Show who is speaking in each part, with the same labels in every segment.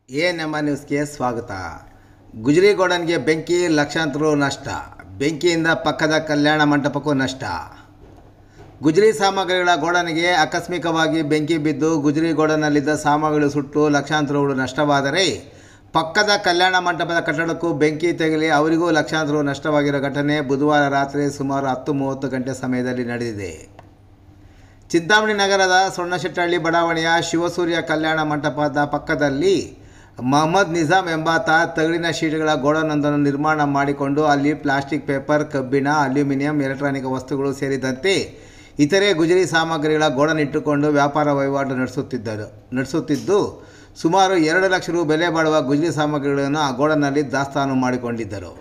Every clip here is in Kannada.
Speaker 1: ಎ ನಮ್ಮ ನ್ಯೂಸ್ಗೆ ಸ್ವಾಗತ ಗುಜರಿ ಗೋಡನ್ಗೆ ಬೆಂಕಿ ಲಕ್ಷಾಂತರ ರು ನಷ್ಟ ಬೆಂಕಿಯಿಂದ ಪಕ್ಕದ ಕಲ್ಯಾಣ ಮಂಟಪಕ್ಕೂ ನಷ್ಟ ಗುಜರಿ ಸಾಮಗ್ರಿಗಳ ಗೋಡನ್ಗೆ ಆಕಸ್ಮಿಕವಾಗಿ ಬೆಂಕಿ ಬಿದ್ದು ಗುಜರಿ ಗೋಡನಲ್ಲಿದ್ದ ಸಾಮಗ್ರಿಗಳು ಸುಟ್ಟು ಲಕ್ಷಾಂತರ ರು ನಷ್ಟವಾದರೆ ಪಕ್ಕದ ಕಲ್ಯಾಣ ಮಂಟಪದ ಕಟ್ಟಡಕ್ಕೂ ಬೆಂಕಿ ತಗುಲಿ ಅವರಿಗೂ ಲಕ್ಷಾಂತರ ರು ನಷ್ಟವಾಗಿರೋ ಘಟನೆ ಬುಧವಾರ ರಾತ್ರಿ ಸುಮಾರು ಹತ್ತು ಮೂವತ್ತು ಗಂಟೆ ಸಮಯದಲ್ಲಿ ನಡೆದಿದೆ ಚಿಂತಾಮಣಿ ನಗರದ ಸೊಣ್ಣಶೆಟ್ಟಹಳ್ಳಿ ಬಡಾವಣೆಯ ಶಿವಸೂರ್ಯ ಕಲ್ಯಾಣ ಮಂಟಪದ ಪಕ್ಕದಲ್ಲಿ ಮೊಹಮ್ಮದ್ ನಿಜಾಮ್ ಎಂಬಾತ ತಗಡಿನ ಶೀಟ್ಗಳ ಗೋಡನೊಂದನ್ನು ನಿರ್ಮಾಣ ಮಾಡಿಕೊಂಡು ಅಲ್ಲಿ ಪ್ಲಾಸ್ಟಿಕ್ ಪೇಪರ್ ಕಬ್ಬಿಣ ಅಲ್ಯೂಮಿನಿಯಂ ಎಲೆಕ್ಟ್ರಾನಿಕ್ ವಸ್ತುಗಳು ಸೇರಿದಂತೆ ಇತರೆ ಗುಜರಿ ಸಾಮಗ್ರಿಗಳ ಗೋಡನಿಟ್ಟುಕೊಂಡು ವ್ಯಾಪಾರ ವಹಿವಾಟು ನಡೆಸುತ್ತಿದ್ದರು ನಡೆಸುತ್ತಿದ್ದು ಸುಮಾರು ಎರಡು ಲಕ್ಷ ರು ಬೆಲೆ ಬಾಳುವ ಗುಜರಿ ಸಾಮಗ್ರಿಗಳನ್ನು ಆ ಗೋಡನಲ್ಲಿ ದಾಸ್ತಾನು ಮಾಡಿಕೊಂಡಿದ್ದರು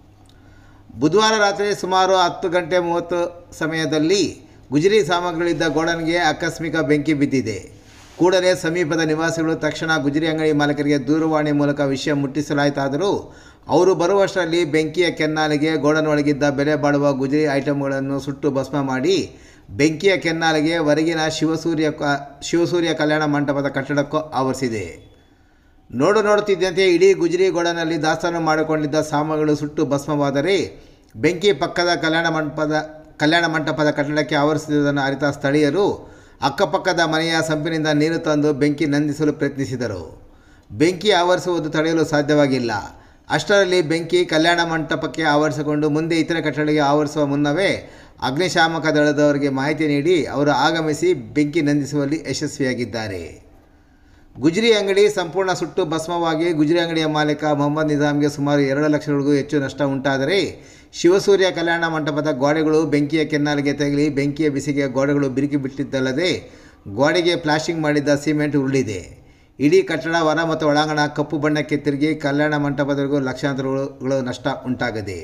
Speaker 1: ಬುಧವಾರ ರಾತ್ರಿ ಸುಮಾರು ಹತ್ತು ಗಂಟೆ ಮೂವತ್ತು ಸಮಯದಲ್ಲಿ ಗುಜರಿ ಸಾಮಗ್ರಿಗಳಿದ್ದ ಗೋಡನ್ಗೆ ಆಕಸ್ಮಿಕ ಬೆಂಕಿ ಬಿದ್ದಿದೆ ಕೂಡಲೇ ಸಮೀಪದ ನಿವಾಸಿಗಳು ತಕ್ಷಣ ಗುಜರಿ ಅಂಗಡಿ ಮಾಲೀಕರಿಗೆ ದೂರವಾಣಿ ಮೂಲಕ ವಿಷಯ ಮುಟ್ಟಿಸಲಾಯಿತಾದರೂ ಅವರು ಬರುವಷ್ಟರಲ್ಲಿ ಬೆಂಕಿಯ ಕೆನ್ನಾಲಿಗೆ ಗೋಡನ್ ಒಳಗಿದ್ದ ಬೆಲೆ ಬಾಳುವ ಗುಜರಿ ಐಟಮ್ಗಳನ್ನು ಸುಟ್ಟು ಭಸ್ಮ ಮಾಡಿ ಬೆಂಕಿಯ ಕೆನ್ನಾಲಿಗೆ ಹೊರಗಿನ ಶಿವಸೂರ್ಯ ಕ- ಶಿವಸೂರ್ಯ ಕಲ್ಯಾಣ ಮಂಟಪದ ಕಟ್ಟಡಕ್ಕೂ ಆವರಿಸಿದೆ ನೋಡು ನೋಡುತ್ತಿದ್ದಂತೆ ಇಡೀ ಗುಜರಿ ಗೋಡನಲ್ಲಿ ದಾಸ್ತಾನು ಮಾಡಿಕೊಂಡಿದ್ದ ಸಾಮಗ್ರಿಗಳು ಸುಟ್ಟು ಭಸ್ಮವಾದರೆ ಬೆಂಕಿ ಪಕ್ಕದ ಕಲ್ಯಾಣ ಮಂಟಪದ ಕಲ್ಯಾಣ ಮಂಟಪದ ಕಟ್ಟಡಕ್ಕೆ ಆವರಿಸಿರುವುದನ್ನು ಅರಿತ ಸ್ಥಳೀಯರು ಅಕ್ಕಪಕ್ಕದ ಮನೆಯ ಸಂಪಿನಿಂದ ನೀರು ತಂದು ಬೆಂಕಿ ನಂದಿಸಲು ಪ್ರಯತ್ನಿಸಿದರು ಬೆಂಕಿ ಆವರಿಸುವುದು ತಡೆಯಲು ಸಾಧ್ಯವಾಗಿಲ್ಲ ಅಷ್ಟರಲ್ಲಿ ಬೆಂಕಿ ಕಲ್ಯಾಣ ಮಂಟಪಕ್ಕೆ ಆವರಿಸಿಕೊಂಡು ಮುಂದೆ ಇತರೆ ಕಟ್ಟಡಕ್ಕೆ ಆವರಿಸುವ ಮುನ್ನವೇ ಅಗ್ನಿಶಾಮಕ ದಳದವರಿಗೆ ಮಾಹಿತಿ ನೀಡಿ ಅವರು ಆಗಮಿಸಿ ಬೆಂಕಿ ನಂದಿಸುವಲ್ಲಿ ಯಶಸ್ವಿಯಾಗಿದ್ದಾರೆ ಗುಜರಿ ಅಂಗಡಿ ಸಂಪೂರ್ಣ ಸುಟ್ಟು ಭಸ್ಮವಾಗಿ ಗುಜರಿ ಅಂಗಡಿಯ ಮಾಲೀಕ ಮೊಹಮ್ಮದ್ ನಿಜಾಮ್ಗೆ ಸುಮಾರು ಎರಡು ಲಕ್ಷಗಳಿಗೂ ಹೆಚ್ಚು ನಷ್ಟ ಉಂಟಾದರೆ ಶಿವಸೂರ್ಯ ಕಲ್ಯಾಣ ಮಂಟಪದ ಗೋಡೆಗಳು ಬೆಂಕಿಯ ಕೆನ್ನಾಲಿಗೆ ತಗಲಿ ಬೆಂಕಿಯ ಬಿಸಿಗೆ ಗೋಡೆಗಳು ಬಿರುಕಿ ಬಿಟ್ಟಿದ್ದಲ್ಲದೆ ಗೋಡೆಗೆ ಪ್ಲಾಸ್ಟಿಂಗ್ ಮಾಡಿದ್ದ ಸಿಮೆಂಟ್ ಉರುಳಿದೆ ಇಡೀ ಕಟ್ಟಡ ಹೊರ ಮತ್ತು ಒಳಾಂಗಣ ಕಪ್ಪು ಬಣ್ಣಕ್ಕೆ ತಿರುಗಿ ಕಲ್ಯಾಣ ಮಂಟಪದವರೆಗೂ ಲಕ್ಷಾಂತರಗಳು ನಷ್ಟ ಉಂಟಾಗಿದೆ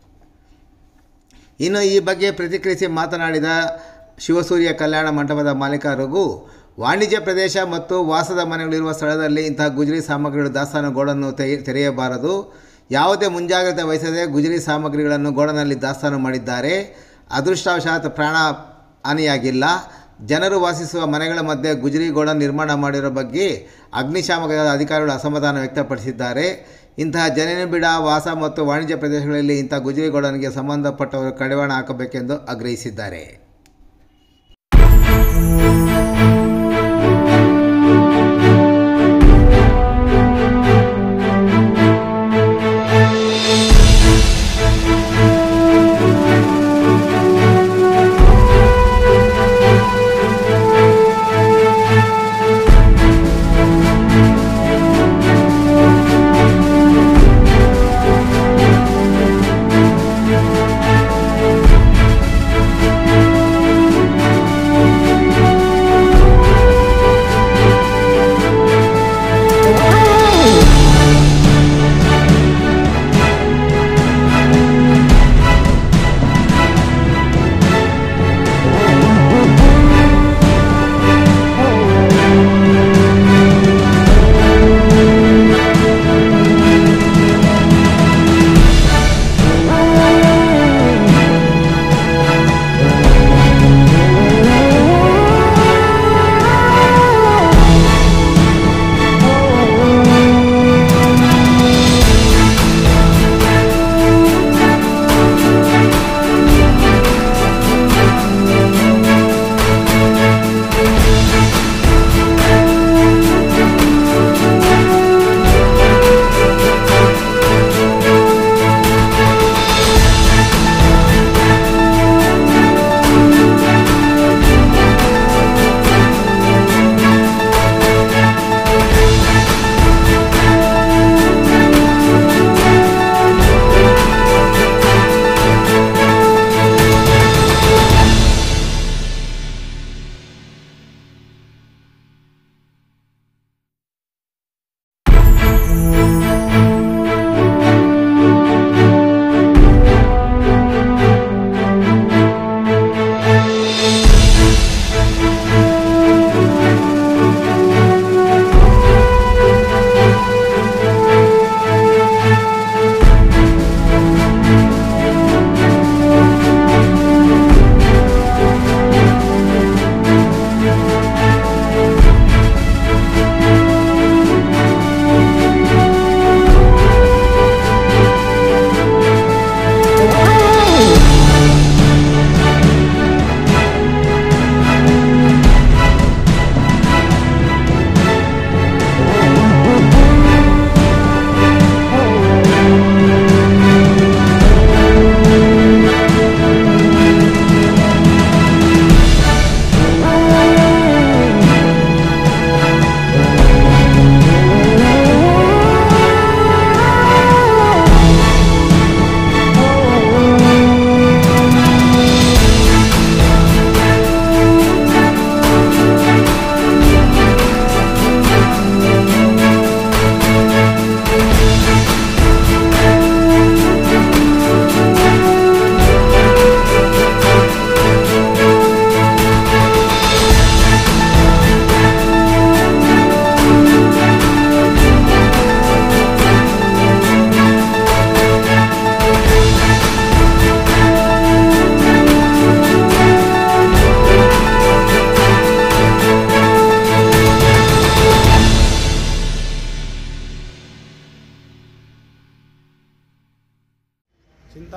Speaker 1: ಇನ್ನು ಈ ಬಗ್ಗೆ ಪ್ರತಿಕ್ರಿಯಿಸಿ ಮಾತನಾಡಿದ ಶಿವಸೂರ್ಯ ಕಲ್ಯಾಣ ಮಂಟಪದ ಮಾಲೀಕ ರಘು ವಾಣಿಜ್ಯ ಪ್ರದೇಶ ಮತ್ತು ವಾಸದ ಮನೆಗಳಿರುವ ಸ್ಥಳದಲ್ಲಿ ಇಂತಹ ಗುಜರಿ ಸಾಮಗ್ರಿಗಳು ದಾಸ್ತಾನು ಗೋಡನ್ನು ತೆಗೆ- ತೆರೆಯಬಾರದು ಯಾವುದೇ ಮುಂಜಾಗ್ರತೆ ವಹಿಸದೆ ಗುಜರಿ ಸಾಮಗ್ರಿಗಳನ್ನು ಗೋಡನಲ್ಲಿ ದಾಸ್ತಾನು ಮಾಡಿದ್ದಾರೆ ಅದೃಷ್ಟವಶಾತ್ ಪ್ರಾಣ ಹಾನಿಯಾಗಿಲ್ಲ ಜನರು ವಾಸಿಸುವ ಮನೆಗಳ ಮಧ್ಯೆ ಗುಜರಿ ಗೋಡನ್ ನಿರ್ಮಾಣ ಮಾಡಿರೋ ಬಗ್ಗೆ ಅಗ್ನಿಶಾಮಕ ದಳದ ಅಧಿಕಾರಿಗಳು ಅಸಮಾಧಾನ ವ್ಯಕ್ತಪಡಿಸಿದ್ದಾರೆ ಇಂತಹ ಜನನಿಬಿಡ ವಾಸ ಮತ್ತು ವಾಣಿಜ್ಯ ಪ್ರದೇಶಗಳಲ್ಲಿ ಇಂಥ ಗುಜರಿ ಗೋಡನ್ಗೆ ಸಂಬಂಧಪಟ್ಟವರು ಕಡಿವಾಣ ಹಾಕಬೇಕೆಂದು ಆಗ್ರಹಿಸಿದ್ದಾರೆ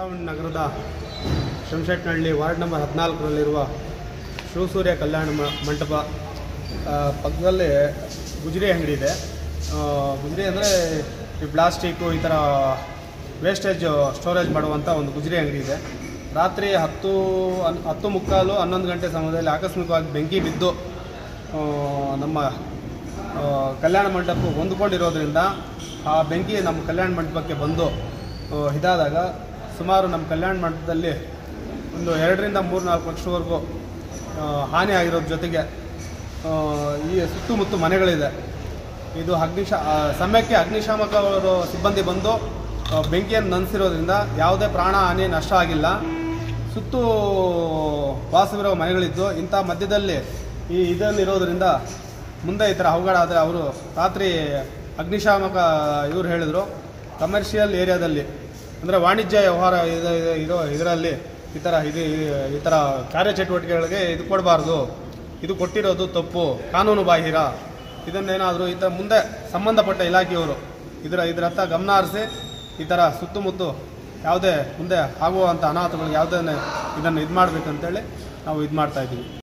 Speaker 2: ಚಿಂತಾಮಣಿ ನಗರದ ಶಂಶೆಟ್ನಹಳ್ಳಿ ವಾರ್ಡ್ ನಂಬರ್ ಹದಿನಾಲ್ಕರಲ್ಲಿರುವ ಶಿವಸೂರ್ಯ ಕಲ್ಯಾಣ ಮ- ಮಂಟಪ ಆ, ಪಕ್ಕದಲ್ಲಿ ಗುಜರಿ ಅಂಗಡಿ ಇದೆ ಆ, ಗುಜರಿ ಅಂದರೆ ಈ ಪ್ಲಾಸ್ಟಿಕ್ಕು ಈ ಥರ ವೇಸ್ಟೇಜ್ ಸ್ಟೋರೇಜ್ ಮಾಡುವಂಥ ಒಂದು ಗುಜರಿ ಅಂಗಡಿ ಇದೆ ರಾತ್ರಿ ಹತ್ತು ಹನ್- ಹತ್ತು ಮುಕ್ಕಾಲು ಹನ್ನೊಂದು ಗಂಟೆ ಸಮಯದಲ್ಲಿ ಆಕಸ್ಮಿಕವಾಗಿ ಬೆಂಕಿ ಬಿದ್ದು ಆ, ನಮ್ಮ ಆ, ಕಲ್ಯಾಣ ಮಂಟಪ ಹೊಂದ್ಕೊಂಡಿರೋದ್ರಿಂದ ಆ ಬೆಂಕಿ ನಮ್ಮ ಕಲ್ಯಾಣ ಮಂಟಪಕ್ಕೆ ಬಂದು ಆ, ಇದಾದಾಗ ಸುಮಾರು ನಮ್ಮ ಕಲ್ಯಾಣ ಮಂಟಪದಲ್ಲಿ ಒಂದು ಎರಡರಿಂದ ಮೂರು ನಾಲ್ಕು ಲಕ್ಷವರೆಗೂ ಆ, ಹಾನಿ ಆಗಿರೋದ್ರ ಜೊತೆಗೆ ಆ, ಈ ಸುತ್ತಮುತ್ತ ಮನೆಗಳಿದೆ ಇದು ಅಗ್ನಿಶ ಆ, ಸಮಯಕ್ಕೆ ಅಗ್ನಿಶಾಮಕ ಅವರು ಸಿಬ್ಬಂದಿ ಬಂದು ಆ, ಬೆಂಕಿಯನ್ನು ನಂದಿಸಿರೋದ್ರಿಂದ ಯಾವುದೇ ಪ್ರಾಣ ಹಾನಿ ನಷ್ಟ ಆಗಿಲ್ಲ ಸುತ್ತೂ ವಾಸವಿರೋ ಮನೆಗಳಿದ್ದು ಇಂಥ ಮಧ್ಯದಲ್ಲಿ ಈ ಇದರಲ್ಲಿರೋದ್ರಿಂದ ಮುಂದೆ ಈ ಥರ ಅವಘಡ ಆದರೆ ಅವರು ರಾತ್ರಿ ಅಗ್ನಿಶಾಮಕ ಇವ್ರು ಹೇಳಿದರು ಕಮರ್ಷಿಯಲ್ ಏರಿಯಾದಲ್ಲಿ ಅಂದರೆ ವಾಣಿಜ್ಯ ವ್ಯವಹಾರ ಇದು- ಇದು- ಇರೋ ಇದರಲ್ಲಿ ಈ ಥರ ಇದು ಈ ಥರ ಕಾರ್ಯಚಟುವಟಿಕೆಗಳಿಗೆ ಇದು ಕೊಡಬಾರ್ದು ಇದು ಕೊಟ್ಟಿರೋದು ತಪ್ಪು ಕಾನೂನು ಬಾಹಿರ ಇದನ್ನೇನಾದರೂ ಈ ಥರ ಮುಂದೆ ಸಂಬಂಧಪಟ್ಟ ಇಲಾಖೆಯವರು ಇದರ ಇದರ ಹತ್ತ ಗಮನ ಹರಿಸಿ ಈ ಥರ ಸುತ್ತಮುತ್ತ ಯಾವುದೇ ಮುಂದೆ ಆಗುವಂಥ ಅನಾಹುತಗಳಿಗೆ ಯಾವುದೇ ಇದನ್ನು ಇದು ಮಾಡಬೇಕಂತೇಳಿ ನಾವು ಇದು ಮಾಡ್ತಾ ಇದ್ದೀವಿ